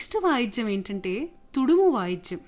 next వాయిద్యం ఏంటంటే తుడుము వాయిద్యం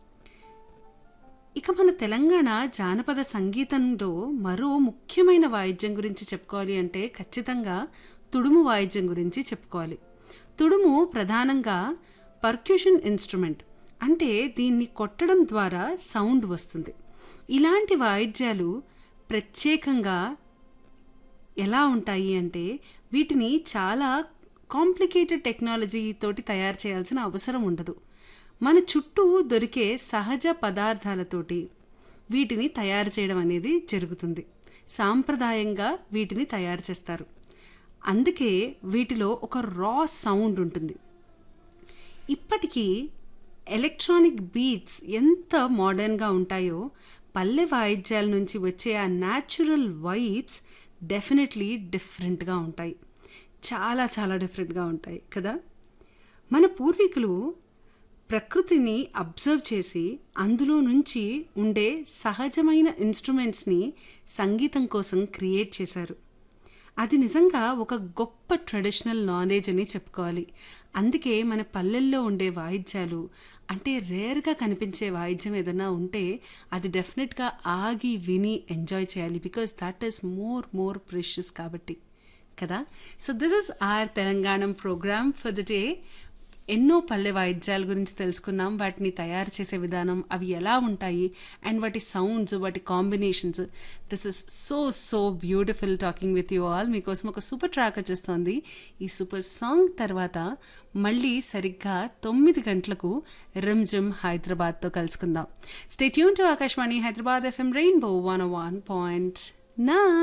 ఇక మన తెలంగాణ జానపద సంగీతంలో మరో ముఖ్యమైన వాయిద్యం గురించి చెప్పుకోవాలి అంటే ఖచ్చితంగా తుడుము వాయిద్యం గురించి చెప్పుకోవాలి తుడుము ప్రధానంగా పర్క్యూషన్ ఇన్స్ట్రుమెంట్ అంటే దీన్ని కొట్టడం ద్వారా సౌండ్ వస్తుంది ఇలాంటి వాయిద్యాలు ప్రత్యేకంగా ఎలా ఉంటాయి అంటే వీటిని చాలా కాంప్లికేటెడ్ టెక్నాలజీ తోటి తయారు చేయాల్సిన అవసరం ఉండదు మన చుట్టూ దొరికే సహజ పదార్థాలతోటి వీటిని తయారు చేయడం అనేది జరుగుతుంది సాంప్రదాయంగా వీటిని తయారు చేస్తారు అందుకే వీటిలో ఒక రా సౌండ్ ఉంటుంది ఇప్పటికీ ఎలక్ట్రానిక్ బీట్స్ ఎంత మోడర్న్గా ఉంటాయో పల్లె వాయిద్యాల నుంచి వచ్చే ఆ న్యాచురల్ వైబ్స్ డెఫినెట్లీ డిఫరెంట్గా ఉంటాయి చాలా చాలా డిఫరెంట్గా ఉంటాయి కదా మన పూర్వీకులు ప్రకృతిని అబ్జర్వ్ చేసి అందులో నుంచి ఉండే సహజమైన ఇన్స్ట్రుమెంట్స్ని సంగీతం కోసం క్రియేట్ చేశారు అది నిజంగా ఒక గొప్ప ట్రెడిషనల్ నాలెడ్జ్ అని చెప్పుకోవాలి అందుకే మన పల్లెల్లో ఉండే వాయిద్యాలు అంటే రేర్గా కనిపించే వాయిద్యం ఏదైనా ఉంటే అది డెఫినెట్గా ఆగి విని ఎంజాయ్ చేయాలి because that is more more precious కాబట్టి కదా so this is R Telangana program for the day ఎన్నో పల్లె వాయిద్యాల గురించి తెలుసుకున్నాం వాటిని తయారు చేసే విధానం అవి ఎలా ఉంటాయి అండ్ వాటి సౌండ్స్ వాటి combinations this is so so beautiful talking with you all మీకోసం ఒక సూపర్ ట్రాక్ వచ్చేస్తుంది ఈ సూపర్ సాంగ్ తర్వాత మళ్ళీ సరిగ్గా తొమ్మిది గంటలకు రిమ్జిమ్ హైదరాబాద్తో కలుసుకుందాం stay tune to Akashvani Hyderabad FM rainbow one one point నా